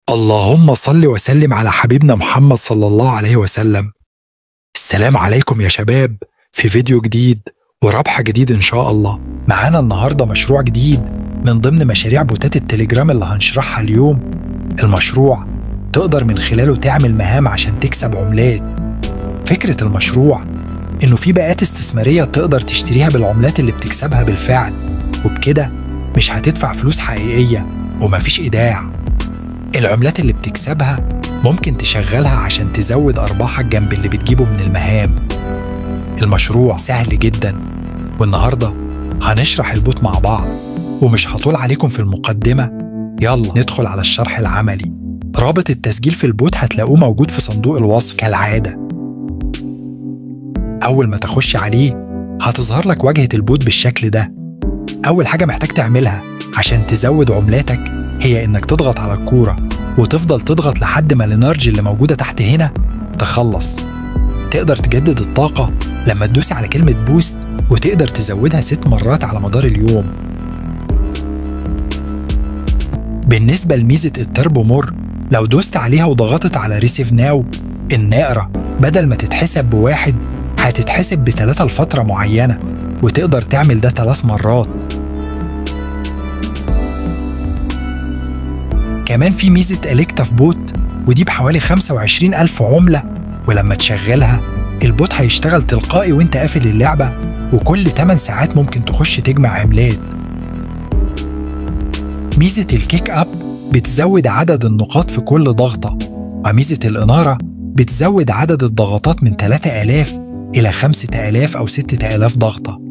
اللهم صل وسلم على حبيبنا محمد صلى الله عليه وسلم السلام عليكم يا شباب في فيديو جديد وربح جديد إن شاء الله معانا النهاردة مشروع جديد من ضمن مشاريع بوتات التليجرام اللي هنشرحها اليوم المشروع تقدر من خلاله تعمل مهام عشان تكسب عملات فكرة المشروع إنه في بيئات استثمارية تقدر تشتريها بالعملات اللي بتكسبها بالفعل وبكده مش هتدفع فلوس حقيقية ومفيش إيداع العملات اللي بتكسبها ممكن تشغلها عشان تزود أرباحك جنب اللي بتجيبه من المهام المشروع سهل جدا والنهاردة هنشرح البوت مع بعض ومش هطول عليكم في المقدمة يلا ندخل على الشرح العملي رابط التسجيل في البوت هتلاقوه موجود في صندوق الوصف كالعادة أول ما تخش عليه هتظهر لك واجهة البوت بالشكل ده أول حاجة محتاج تعملها عشان تزود عملاتك هي إنك تضغط على الكورة وتفضل تضغط لحد ما الانرجي اللي موجودة تحت هنا تخلص تقدر تجدد الطاقة لما تدوس على كلمة بوست وتقدر تزودها ست مرات على مدار اليوم بالنسبة لميزة التربو مور لو دوست عليها وضغطت على ريسيف ناو النقرة بدل ما تتحسب بواحد هتتحسب بتلاتة لفترة معينة وتقدر تعمل ده ثلاث مرات كمان في ميزة أليكتا في بوت ودي بحوالي 25 ألف عملة ولما تشغلها البوت هيشتغل تلقائي وانت قافل اللعبة وكل 8 ساعات ممكن تخش تجمع عملات ميزة الكيك أب بتزود عدد النقاط في كل ضغطة وميزة الإنارة بتزود عدد الضغطات من 3000 إلى 5000 أو 6000 ضغطة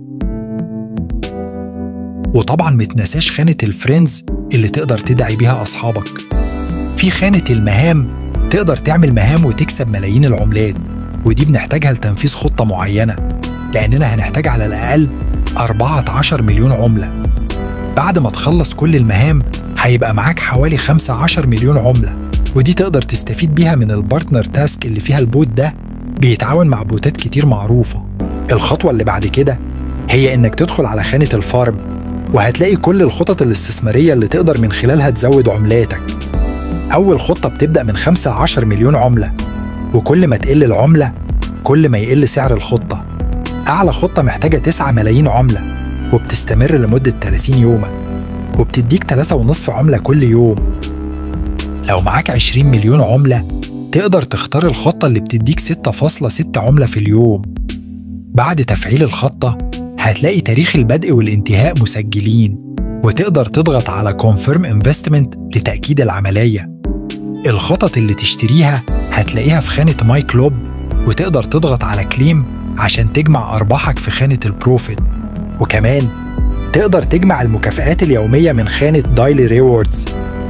وطبعا متنساش خانة الفريندز اللي تقدر تدعي بيها أصحابك في خانة المهام تقدر تعمل مهام وتكسب ملايين العملات ودي بنحتاجها لتنفيذ خطة معينة لأننا هنحتاج على الأقل 14 مليون عملة بعد ما تخلص كل المهام هيبقى معاك حوالي 15 مليون عملة ودي تقدر تستفيد بيها من البارتنر تاسك اللي فيها البوت ده بيتعاون مع بوتات كتير معروفة الخطوة اللي بعد كده هي إنك تدخل على خانة الفارم وهتلاقي كل الخطط الاستثمارية اللي تقدر من خلالها تزود عملاتك أول خطة بتبدأ من 15 مليون عملة وكل ما تقل العملة كل ما يقل سعر الخطة أعلى خطة محتاجة 9 ملايين عملة وبتستمر لمدة 30 يوما وبتديك 3.5 عملة كل يوم لو معاك 20 مليون عملة تقدر تختار الخطة اللي بتديك 6.6 عملة في اليوم بعد تفعيل الخطة هتلاقي تاريخ البدء والانتهاء مسجلين وتقدر تضغط على Confirm Investment لتأكيد العملية الخطط اللي تشتريها هتلاقيها في خانة ماي كلوب وتقدر تضغط على كليم عشان تجمع أرباحك في خانة البروفيت وكمان تقدر تجمع المكافآت اليومية من خانة دايلي ريوردز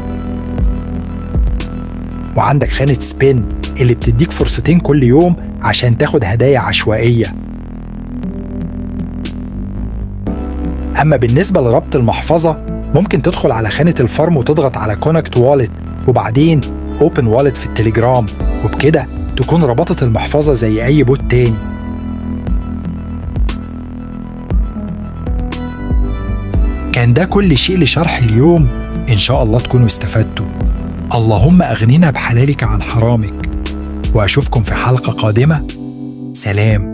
وعندك خانة سبين اللي بتديك فرصتين كل يوم عشان تاخد هدايا عشوائية أما بالنسبة لربط المحفظة ممكن تدخل على خانة الفارم وتضغط على كونكت والت وبعدين اوبن والت في التليجرام وبكده تكون ربطت المحفظة زي أي بوت تاني كان ده كل شيء لشرح اليوم إن شاء الله تكونوا استفدتوا اللهم أغننا بحلالك عن حرامك وأشوفكم في حلقة قادمة سلام